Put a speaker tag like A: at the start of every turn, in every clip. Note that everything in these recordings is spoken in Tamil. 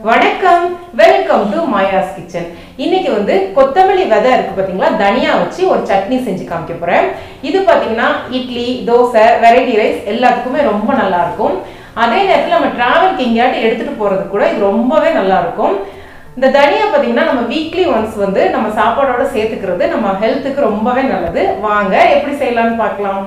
A: வணக்கம் வெல்கம் டு மாயாஸ் கிச்சன் இன்னைக்கு வந்து கொத்தமல்லி விதை இருக்கு பாத்தீங்களா தனியா வச்சு ஒரு சட்னி செஞ்சு காமிக்க போறேன் இது பாத்தீங்கன்னா இட்லி தோசை வெரைட்டி ரைஸ் எல்லாத்துக்குமே ரொம்ப நல்லா இருக்கும் அதே நேரத்தில் நம்ம டிராவல்க்கு எங்கேயாட்டு எடுத்துட்டு போறது கூட இது ரொம்பவே நல்லா இருக்கும் இந்த தனியா பாத்தீங்கன்னா நம்ம வீக்லி ஒன்ஸ் வந்து நம்ம சாப்பாடோட சேர்த்துக்கிறது நம்ம ஹெல்த்துக்கு ரொம்பவே நல்லது வாங்க எப்படி செய்யலாம்னு பார்க்கலாம்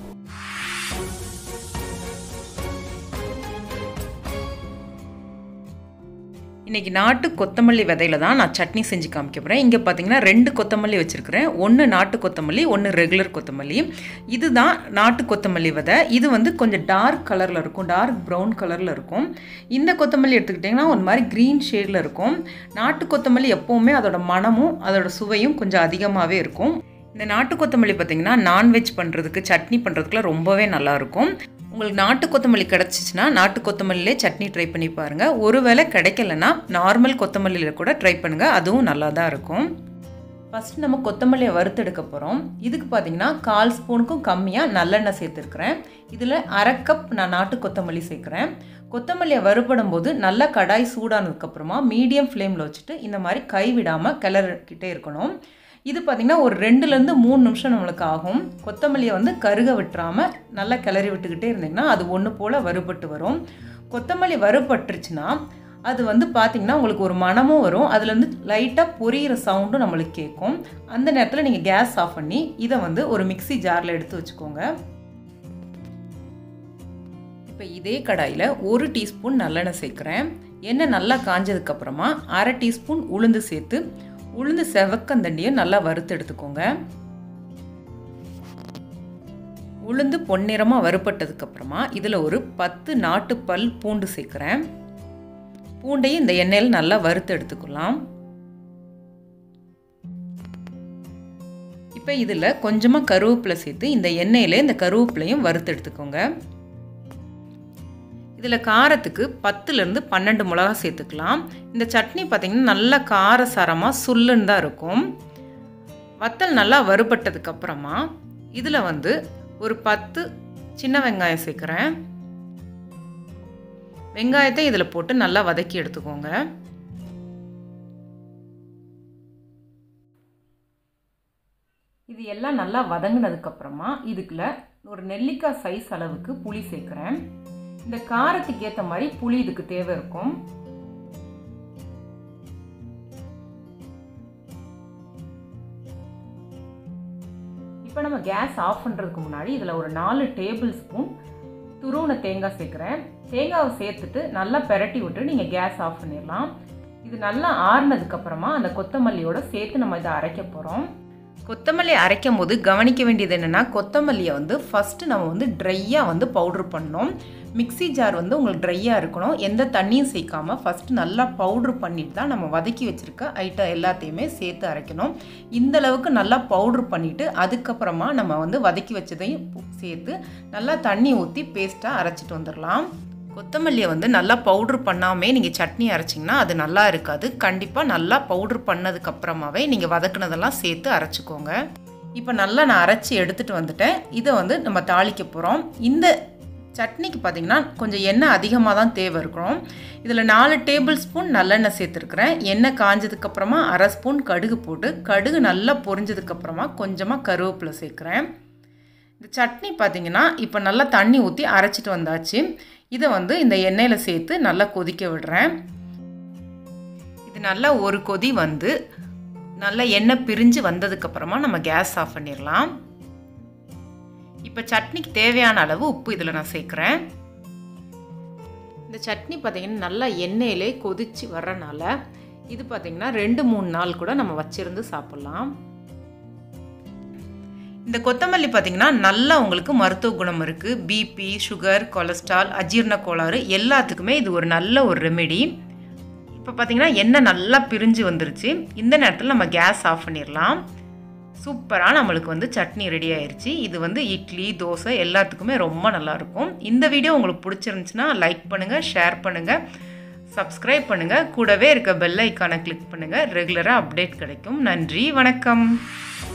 A: இன்றைக்கி நாட்டு கொத்தமல்லி விதையில தான் நான் சட்னி செஞ்சு காமிக்க போகிறேன் இங்கே பார்த்தீங்கன்னா ரெண்டு கொத்தமல்லி வச்சுருக்கிறேன் ஒன்று நாட்டு கொத்தமல்லி ஒன்று ரெகுலர் கொத்தமல்லி இதுதான் நாட்டு கொத்தமல்லி விதை இது வந்து கொஞ்சம் டார்க் கலரில் இருக்கும் டார்க் ப்ரௌன் கலரில் இருக்கும் இந்த கொத்தமல்லி எடுத்துக்கிட்டிங்கன்னா ஒரு மாதிரி க்ரீன் ஷேடில் இருக்கும் நாட்டு கொத்தமல்லி எப்போவுமே அதோட மனமும் அதோட சுவையும் கொஞ்சம் அதிகமாகவே இருக்கும் இந்த நாட்டு கொத்தமல்லி பார்த்திங்கன்னா நான்வெஜ் பண்ணுறதுக்கு சட்னி பண்ணுறதுக்குலாம் ரொம்பவே நல்லாயிருக்கும் உங்களுக்கு நாட்டு கொத்தமல்லி கிடச்சிச்சின்னா நாட்டு கொத்தமல்லிலே சட்னி ட்ரை பண்ணி பாருங்கள் ஒருவேளை கிடைக்கலன்னா நார்மல் கொத்தமல்லியில் கூட ட்ரை பண்ணுங்கள் அதுவும் நல்லா தான் இருக்கும் ஃபஸ்ட் நம்ம கொத்தமல்லியை வறுத்தெடுக்க போகிறோம் இதுக்கு பார்த்தீங்கன்னா கால் ஸ்பூனுக்கும் கம்மியாக நல்லெண்ணெய் சேர்த்துருக்குறேன் இதில் அரை கப் நான் நாட்டு கொத்தமல்லி சேர்க்குறேன் கொத்தமல்லியை வறுபடும் போது நல்லா கடாய் சூடானதுக்கப்புறமா மீடியம் ஃப்ளேமில் வச்சுட்டு இந்த மாதிரி கை விடாமல் கிளறிக்கிட்டே இருக்கணும் இது பார்த்திங்கன்னா ஒரு ரெண்டுலேருந்து மூணு நிமிஷம் நம்மளுக்கு ஆகும் கொத்தமல்லியை வந்து கருக விட்டுறாமல் நல்லா கிளறி விட்டுக்கிட்டே இருந்தீங்கன்னா அது ஒன்று போல் வறுபட்டு வரும் கொத்தமல்லி வறுபட்டுருச்சுன்னா அது வந்து பார்த்திங்கன்னா உங்களுக்கு ஒரு மனமும் வரும் அதுலேருந்து லைட்டாக பொரியிற சவுண்டும் நம்மளுக்கு கேட்கும் அந்த நேரத்தில் நீங்கள் கேஸ் ஆஃப் பண்ணி இதை வந்து ஒரு மிக்சி ஜாரில் எடுத்து வச்சுக்கோங்க இப்போ இதே கடாயில் ஒரு டீஸ்பூன் நல்லெண்ணெய் சேர்க்குறேன் எண்ணெய் நல்லா காஞ்சதுக்கப்புறமா அரை டீஸ்பூன் உளுந்து சேர்த்து உளுந்து செவக்கந்தண்டியை நல்லா வறுத்து எடுத்துக்கோங்க உளுந்து பொன்னிறமாக வறுப்பட்டதுக்கப்புறமா இதில் ஒரு பத்து நாட்டு பல் பூண்டு சேர்க்குறேன் பூண்டையும் இந்த எண்ணெயில் நல்லா வறுத்து எடுத்துக்கலாம் இப்போ இதில் கொஞ்சமாக கருவேப்பிலை சேர்த்து இந்த எண்ணெயில் இந்த கருவேப்பிலையும் வறுத்து எடுத்துக்கோங்க இதில் காரத்துக்கு பத்துலேருந்து பன்னெண்டு மிளகா சேர்த்துக்கலாம் இந்த சட்னி பார்த்திங்கன்னா நல்லா காரசாரமாக சுல்லுன்னு தான் இருக்கும் வத்தல் நல்லா வறுபட்டதுக்கப்புறமா இதில் வந்து ஒரு பத்து சின்ன வெங்காயம் சேர்க்குறேன் வெங்காயத்தை இதில் போட்டு நல்லா வதக்கி எடுத்துக்கோங்க இது எல்லாம் நல்லா வதங்கினதுக்கப்புறமா இதுக்குள்ள ஒரு நெல்லிக்காய் சைஸ் அளவுக்கு புளி சேர்க்குறேன் இந்த காரத்துக்கு ஏற்ற மாதிரி புளி இதுக்கு தேவை இருக்கும் இப்போ நம்ம கேஸ் ஆஃப் பண்ணுறதுக்கு முன்னாடி இதில் ஒரு நாலு டேபிள் ஸ்பூன் துருவன தேங்காய் சேர்க்குறேன் தேங்காவை சேர்த்துட்டு நல்லா பெரட்டி விட்டு நீங்கள் கேஸ் ஆஃப் பண்ணிடலாம் இது நல்லா ஆறுனதுக்கப்புறமா அந்த கொத்தமல்லியோட சேர்த்து நம்ம இதை அரைக்க போகிறோம் கொத்தமல்லி அரைக்கும் போது கவனிக்க வேண்டியது என்னென்னா கொத்தமல்லியை வந்து ஃபஸ்ட்டு நம்ம வந்து ட்ரையாக வந்து பவுட்ரு பண்ணோம் மிக்சி ஜார் வந்து உங்களுக்கு ட்ரையாக இருக்கணும் எந்த தண்ணியும் சேர்க்காமல் ஃபஸ்ட்டு நல்லா பவுட்ரு பண்ணிட்டு தான் நம்ம வதக்கி வச்சுருக்க ஐட்டம் எல்லாத்தையுமே சேர்த்து அரைக்கணும் இந்த அளவுக்கு நல்லா பவுட்ரு பண்ணிவிட்டு அதுக்கப்புறமா நம்ம வந்து வதக்கி வச்சதையும் சேர்த்து நல்லா தண்ணி ஊற்றி பேஸ்ட்டாக அரைச்சிட்டு வந்துடலாம் கொத்தமல்லியை வந்து நல்லா பவுட்ரு பண்ணாமே நீங்கள் சட்னி அரைச்சிங்கன்னா அது நல்லா இருக்காது கண்டிப்பாக நல்லா பவுட்ரு பண்ணதுக்கப்புறமாவே நீங்கள் வதக்குனதெல்லாம் சேர்த்து அரைச்சிக்கோங்க இப்போ நல்லா நான் அரைச்சி எடுத்துகிட்டு வந்துட்டேன் இதை வந்து நம்ம தாளிக்க போகிறோம் இந்த சட்னிக்கு பார்த்திங்கன்னா கொஞ்சம் எண்ணெய் அதிகமாக தான் தேவை இருக்கணும் இதில் நாலு டேபிள் ஸ்பூன் நல்லெண்ணெய் சேர்த்துருக்குறேன் எண்ணெய் காஞ்சதுக்கப்புறமா அரை ஸ்பூன் கடுகு போட்டு கடுகு நல்லா பொரிஞ்சதுக்கப்புறமா கொஞ்சமாக கருவேப்பிலை சேர்க்குறேன் இந்த சட்னி பார்த்திங்கன்னா இப்போ நல்லா தண்ணி ஊற்றி அரைச்சிட்டு வந்தாச்சு இதை வந்து இந்த எண்ணெயில் சேர்த்து நல்லா கொதிக்க விடுறேன் இது நல்லா ஒரு கொதி வந்து நல்லா எண்ணெய் பிரிஞ்சு வந்ததுக்கப்புறமா நம்ம கேஸ் ஆஃப் பண்ணிடலாம் இப்போ சட்னிக்கு தேவையான அளவு உப்பு இதில் நான் சேர்க்குறேன் இந்த சட்னி பார்த்திங்கன்னா நல்லா எண்ணெயிலே கொதித்து வர்றனால இது பார்த்திங்கன்னா ரெண்டு மூணு நாள் கூட நம்ம வச்சுருந்து சாப்பிட்லாம் இந்த கொத்தமல்லி பார்த்திங்கன்னா நல்லா உங்களுக்கு மருத்துவ குணம் இருக்குது பிபி சுகர் கொலஸ்ட்ரால் அஜீர்ண கோளாறு எல்லாத்துக்குமே இது ஒரு நல்ல ஒரு ரெமெடி இப்போ பார்த்திங்கன்னா எண்ணெய் நல்லா பிரிஞ்சு வந்துருச்சு இந்த நேரத்தில் நம்ம கேஸ் ஆஃப் பண்ணிடலாம் சூப்பராக நம்மளுக்கு வந்து சட்னி ரெடி ஆயிடுச்சு இது வந்து இட்லி தோசை எல்லாத்துக்குமே ரொம்ப நல்லாயிருக்கும் இந்த வீடியோ உங்களுக்கு பிடிச்சிருந்துச்சுன்னா லைக் பண்ணுங்கள் ஷேர் பண்ணுங்கள் சப்ஸ்கிரைப் பண்ணுங்கள் கூடவே இருக்க பெல் ஐக்கானை கிளிக் பண்ணுங்கள் ரெகுலராக அப்டேட் கிடைக்கும் நன்றி வணக்கம்